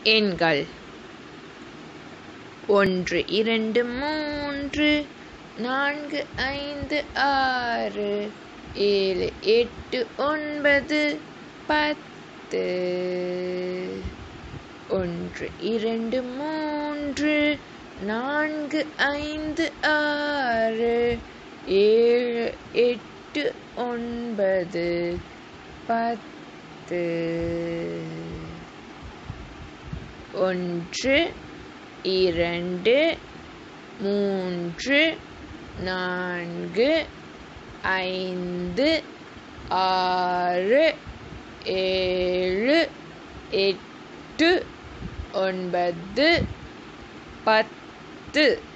எண்கள் ஒன்று இரண்டு மூன்று நான்கு ஐந்து ஆறு ஏழு எட்டு ஒன்பது பத்து ஒன்று இரண்டு மூன்று நான்கு ஐந்து ஆறு ஏழு எட்டு ஒன்பது பத்து ஒன்று இரண்டு மூன்று நான்கு ஐந்து ஆறு ஏழு எட்டு ஒன்பது பத்து